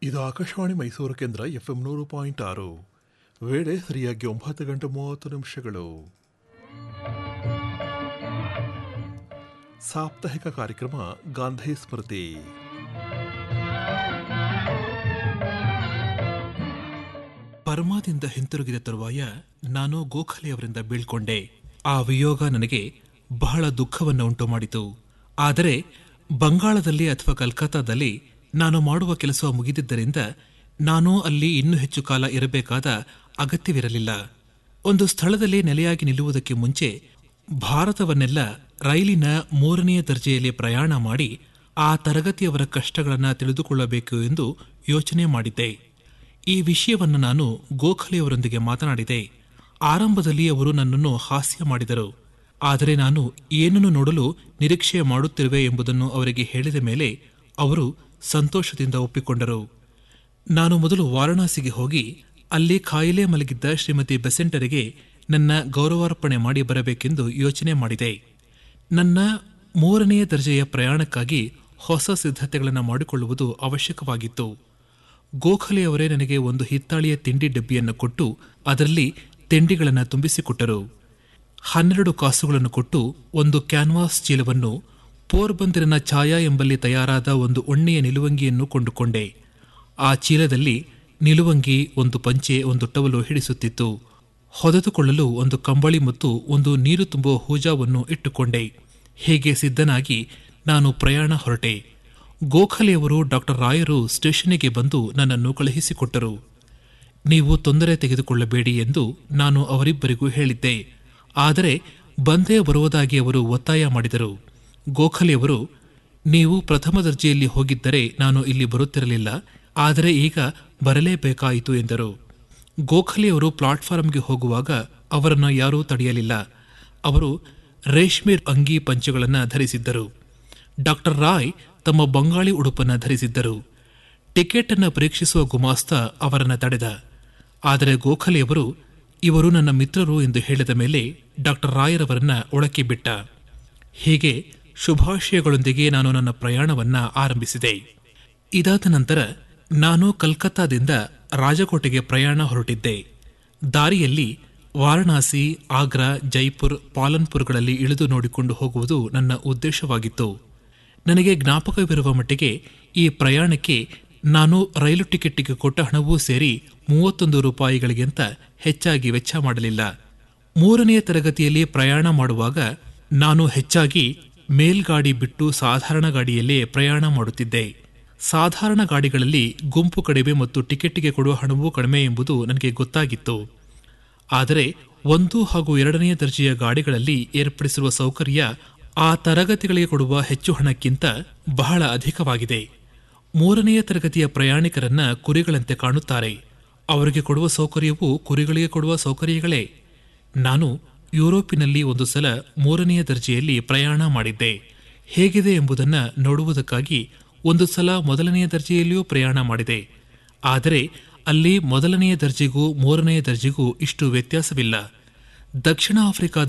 ಇದು ಆಕಾಶವಾಣಿ ಮೈಸೂರು ಕೇಂದ್ರ ಎಫ್ಎಂ ನೂರು ಪಾಯಿಂಟ್ ಆರು ವೇಳೆ ಸರಿಯಾಗಿ ಒಂಬತ್ತು ಗಂಟೆ ಮೂವತ್ತು ನಿಮಿಷಗಳು ಸಾಪ್ತಾಹಿಕ ಕಾರ್ಯಕ್ರಮ ಗಾಂಧಿ ಸ್ಮೃತಿ ಪರ್ಮಾದಿಂದ ಹಿಂತಿರುಗಿದ ತರುವಾಯ ನಾನು ಗೋಖಲೆಯವರಿಂದ ಬೀಳ್ಕೊಂಡೆ ಆ ವಿಯೋಗ ನನಗೆ ಬಹಳ ದುಃಖವನ್ನು ಉಂಟು ಮಾಡಿತು ಆದರೆ ಬಂಗಾಳದಲ್ಲಿ ಅಥವಾ ಕಲ್ಕತ್ತಾದಲ್ಲಿ ನಾನು ಮಾಡುವ ಕೆಲಸ ಮುಗಿದಿದ್ದರಿಂದ ನಾನು ಅಲ್ಲಿ ಇನ್ನೂ ಹೆಚ್ಚು ಕಾಲ ಇರಬೇಕಾದ ಅಗತ್ಯವಿರಲಿಲ್ಲ ಒಂದು ಸ್ಥಳದಲ್ಲಿ ನೆಲೆಯಾಗಿ ನಿಲ್ಲುವುದಕ್ಕೆ ಮುಂಚೆ ಭಾರತವನ್ನೆಲ್ಲ ರೈಲಿನ ಮೂರನೆಯ ದರ್ಜೆಯಲ್ಲಿ ಪ್ರಯಾಣ ಮಾಡಿ ಆ ತರಗತಿಯವರ ಕಷ್ಟಗಳನ್ನು ತಿಳಿದುಕೊಳ್ಳಬೇಕು ಎಂದು ಯೋಚನೆ ಮಾಡಿದ್ದೆ ಈ ವಿಷಯವನ್ನು ನಾನು ಗೋಖಲೆಯವರೊಂದಿಗೆ ಮಾತನಾಡಿದೆ ಆರಂಭದಲ್ಲಿ ಅವರು ನನ್ನನ್ನು ಹಾಸ್ಯ ಮಾಡಿದರು ಆದರೆ ನಾನು ಏನನ್ನು ನೋಡಲು ನಿರೀಕ್ಷೆ ಮಾಡುತ್ತಿರುವೆ ಎಂಬುದನ್ನು ಅವರಿಗೆ ಹೇಳಿದ ಮೇಲೆ ಅವರು ಸಂತೋಷದಿಂದ ಒಪ್ಪಿಕೊಂಡರು ನಾನು ಮೊದಲು ವಾರಣಾಸಿಗೆ ಹೋಗಿ ಅಲ್ಲಿ ಕಾಯಿಲೆ ಮಲಗಿದ್ದ ಶ್ರೀಮತಿ ಬೆಸೆಂಟರಿಗೆ ನನ್ನ ಗೌರವಾರ್ಪಣೆ ಮಾಡಿ ಬರಬೇಕೆಂದು ಯೋಚನೆ ಮಾಡಿದೆ ನನ್ನ ಮೂರನೆಯ ದರ್ಜೆಯ ಪ್ರಯಾಣಕ್ಕಾಗಿ ಹೊಸ ಸಿದ್ಧತೆಗಳನ್ನು ಮಾಡಿಕೊಳ್ಳುವುದು ಅವಶ್ಯಕವಾಗಿತ್ತು ಗೋಖಲೆಯವರೇ ನನಗೆ ಒಂದು ಹಿತ್ತಾಳಿಯ ತಿಂಡಿ ಡಬ್ಬಿಯನ್ನು ಕೊಟ್ಟು ಅದರಲ್ಲಿ ತಿಂಡಿಗಳನ್ನು ತುಂಬಿಸಿಕೊಟ್ಟರು ಹನ್ನೆರಡು ಕಾಸುಗಳನ್ನು ಕೊಟ್ಟು ಒಂದು ಕ್ಯಾನ್ವಾಸ್ ಚೀಲವನ್ನು ಪೋರ್ಬಂದರಿನ ಛಾಯಾ ಎಂಬಲ್ಲಿ ತಯಾರಾದ ಒಂದು ಒಣ್ಣೆಯ ನಿಲುವಂಗಿಯನ್ನು ಕೊಂಡುಕೊಂಡೆ ಆ ಚೀಲದಲ್ಲಿ ನಿಲುವಂಗಿ ಒಂದು ಪಂಚೆ ಒಂದು ಟವಲು ಹಿಡಿಸುತ್ತಿತ್ತು ಹೊದೆದುಕೊಳ್ಳಲು ಒಂದು ಕಂಬಳಿ ಮತ್ತು ಒಂದು ನೀರು ತುಂಬುವ ಹೂಜಾವನ್ನು ಇಟ್ಟುಕೊಂಡೆ ಹೀಗೆ ಸಿದ್ಧನಾಗಿ ನಾನು ಪ್ರಯಾಣ ಹೊರಟೆ ಗೋಖಲೆಯವರು ಡಾಕ್ಟರ್ ರಾಯರು ಸ್ಟೇಷನ್ನಿಗೆ ಬಂದು ನನ್ನನ್ನು ಕಳುಹಿಸಿಕೊಟ್ಟರು ನೀವು ತೊಂದರೆ ತೆಗೆದುಕೊಳ್ಳಬೇಡಿ ಎಂದು ನಾನು ಅವರಿಬ್ಬರಿಗೂ ಹೇಳಿದ್ದೆ ಆದರೆ ಬಂದೇ ಬರುವುದಾಗಿ ಅವರು ಒತ್ತಾಯ ಮಾಡಿದರು ಗೋಖಲೆಯವರು ನೀವು ಪ್ರಥಮ ದರ್ಜೆಯಲ್ಲಿ ಹೋಗಿದ್ದರೆ ನಾನು ಇಲ್ಲಿ ಬರುತ್ತಿರಲಿಲ್ಲ ಆದರೆ ಈಗ ಬರಲೇಬೇಕಾಯಿತು ಎಂದರು ಗೋಖಲೆಯವರು ಪ್ಲಾಟ್ಫಾರಂಗೆ ಹೋಗುವಾಗ ಅವರನ್ನು ಯಾರೂ ತಡೆಯಲಿಲ್ಲ ಅವರು ರೇಷ್ಮೆ ಅಂಗಿ ಪಂಚೆಗಳನ್ನು ಧರಿಸಿದ್ದರು ಡಾಕ್ಟರ್ ರಾಯ್ ತಮ್ಮ ಬಂಗಾಳಿ ಉಡುಪನ್ನು ಧರಿಸಿದ್ದರು ಟಿಕೆಟ್ ಅನ್ನು ಪರೀಕ್ಷಿಸುವ ಗುಮಾಸ್ತ ಅವರನ್ನು ತಡೆದ ಆದರೆ ಗೋಖಲೆಯವರು ಇವರು ನನ್ನ ಮಿತ್ರರು ಎಂದು ಹೇಳಿದ ಮೇಲೆ ಡಾಕ್ಟರ್ ರಾಯರವರನ್ನ ಒಳಕ್ಕೆ ಬಿಟ್ಟ ಹೀಗೆ ಶುಭಾಶಯಗಳೊಂದಿಗೆ ನಾನು ನನ್ನ ಪ್ರಯಾಣವನ್ನ ಆರಂಭಿಸಿದೆ ಇದಾದ ನಂತರ ನಾನು ಕಲ್ಕತ್ತಾದಿಂದ ರಾಜಕೋಟೆಗೆ ಪ್ರಯಾಣ ಹೊರಟಿದ್ದೆ ದಾರಿಯಲ್ಲಿ ವಾರಣಾಸಿ ಆಗ್ರಾ ಜೈಪುರ್ ಪಾಲನ್ಪುರ್ಗಳಲ್ಲಿ ಇಳಿದು ನೋಡಿಕೊಂಡು ಹೋಗುವುದು ನನ್ನ ಉದ್ದೇಶವಾಗಿತ್ತು ನನಗೆ ಜ್ಞಾಪಕವಿರುವ ಮಟ್ಟಿಗೆ ಈ ಪ್ರಯಾಣಕ್ಕೆ ನಾನು ರೈಲು ಟಿಕೆಟ್ಗೆ ಕೊಟ್ಟ ಹಣವೂ ಸೇರಿ ಮೂವತ್ತೊಂದು ರೂಪಾಯಿಗಳಿಗಿಂತ ಹೆಚ್ಚಾಗಿ ವೆಚ್ಚ ಮಾಡಲಿಲ್ಲ ಮೂರನೆಯ ತರಗತಿಯಲ್ಲಿ ಪ್ರಯಾಣ ಮಾಡುವಾಗ ನಾನು ಹೆಚ್ಚಾಗಿ ಮೇಲ್ಗಾಡಿ ಬಿಟ್ಟು ಸಾಧಾರಣ ಗಾಡಿಯಲ್ಲೇ ಪ್ರಯಾಣ ಮಾಡುತ್ತಿದ್ದೆ ಸಾಧಾರಣ ಗಾಡಿಗಳಲ್ಲಿ ಗುಂಪು ಕಡಿಮೆ ಮತ್ತು ಟಿಕೆಟ್ಗೆ ಕೊಡುವ ಹಣವೂ ಕಡಿಮೆ ಎಂಬುದು ನನಗೆ ಗೊತ್ತಾಗಿತ್ತು ಆದರೆ ಒಂದು ಹಾಗೂ ಎರಡನೆಯ ದರ್ಜೆಯ ಗಾಡಿಗಳಲ್ಲಿ ಏರ್ಪಡಿಸಿರುವ ಸೌಕರ್ಯ ಆ ತರಗತಿಗಳಿಗೆ ಕೊಡುವ ಹೆಚ್ಚು ಹಣಕ್ಕಿಂತ ಬಹಳ ಅಧಿಕವಾಗಿದೆ ಮೂರನೆಯ ತರಗತಿಯ ಪ್ರಯಾಣಿಕರನ್ನ ಕುರಿಗಳಂತೆ ಕಾಣುತ್ತಾರೆ ಅವರಿಗೆ ಕೊಡುವ ಸೌಕರ್ಯವು ಕುರಿಗಳಿಗೆ ಕೊಡುವ ಸೌಕರ್ಯಗಳೇ ನಾನು ಯುರೋಪಿನಲ್ಲಿ ಒಂದು ಸಲ ಮೂರನೆಯ ದರ್ಜೆಯಲ್ಲಿ ಪ್ರಯಾಣ ಮಾಡಿದ್ದೆ ಹೇಗಿದೆ ಎಂಬುದನ್ನು ನೋಡುವುದಕ್ಕಾಗಿ ಒಂದು ಸಲ ಮೊದಲನೆಯ ದರ್ಜೆಯಲ್ಲಿಯೂ ಪ್ರಯಾಣ ಮಾಡಿದೆ ಆದರೆ ಅಲ್ಲಿ ಮೊದಲನೆಯ ದರ್ಜೆಗೂ ಮೂರನೆಯ ದರ್ಜೆಗೂ ಇಷ್ಟು ವ್ಯತ್ಯಾಸವಿಲ್ಲ ದಕ್ಷಿಣ ಆಫ್ರಿಕಾದ